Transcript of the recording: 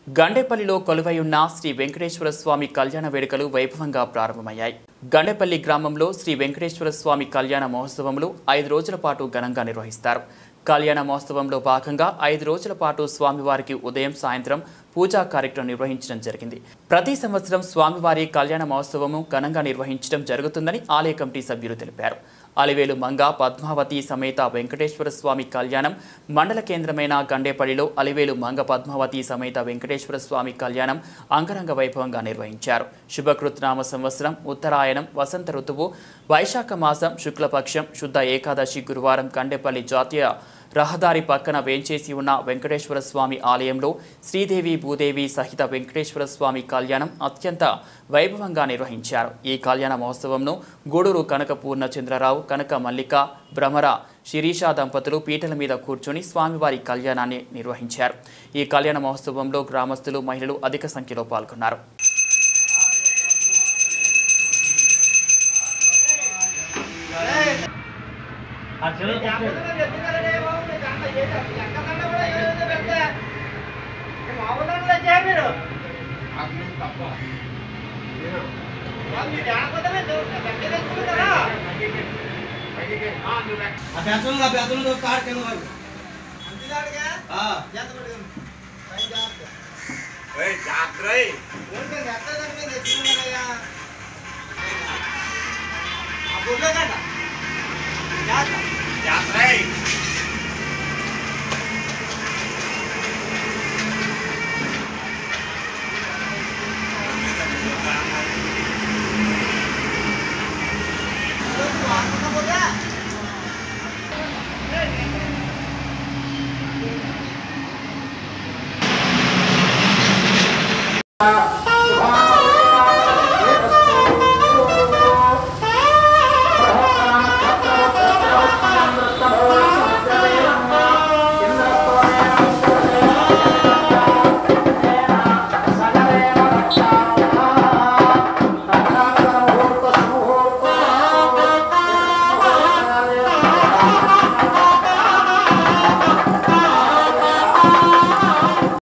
గండేపల్లిలో కొలువై ఉన్న శ్రీ వెంకటేశ్వర స్వామి కళ్యాణ వేడుకలు వైభవంగా ప్రారంభమయ్యాయి గండేపల్లి గ్రామంలో శ్రీ వెంకటేశ్వర స్వామి కళ్యాణ మహోత్సవములు ఐదు రోజుల పాటు ఘనంగా నిర్వహిస్తారు కళ్యాణ మహోత్సవంలో భాగంగా ఐదు రోజుల పాటు స్వామివారికి ఉదయం సాయంత్రం పూజా కార్యక్రమం నిర్వహించడం జరిగింది ప్రతి సంవత్సరం స్వామివారి కళ్యాణ మహోత్సవము ఘనంగా నిర్వహించడం జరుగుతుందని ఆలయ కమిటీ సభ్యులు తెలిపారు అలివేలు మంగ పద్మావతి సమేత వెంకటేశ్వర స్వామి కళ్యాణం మండల కేంద్రమైన గండేపల్లిలో అలివేలు మంగ పద్మావతి సమేత వెంకటేశ్వర స్వామి కళ్యాణం అంగరంగ వైభవంగా నిర్వహించారు శుభకృత్నామ సంవత్సరం ఉత్తరాయణం వసంత ఋతువు వైశాఖ మాసం శుక్లపక్షం శుద్ధ ఏకాదశి గురువారం గండేపల్లి జాతీయ రహదారి పక్కన వేంచేసి ఉన్న వెంకటేశ్వర స్వామి ఆలయంలో శ్రీదేవి భూదేవి సహిత వెంకటేశ్వర స్వామి కళ్యాణం అత్యంత వైభవంగా నిర్వహించారు ఈ కళ్యాణ మహోత్సవంను గూడూరు కనక పూర్ణచంద్రరావు కనక మల్లిక భ్రమర శిరీష దంపతులు పీటల మీద కూర్చొని స్వామివారి కళ్యాణాన్ని నిర్వహించారు ఈ కళ్యాణ మహోత్సవంలో గ్రామస్తులు మహిళలు అధిక సంఖ్యలో పాల్గొన్నారు అభ్యాసం అభ్యాసం కార్ కింద వాళ్ళు ఆ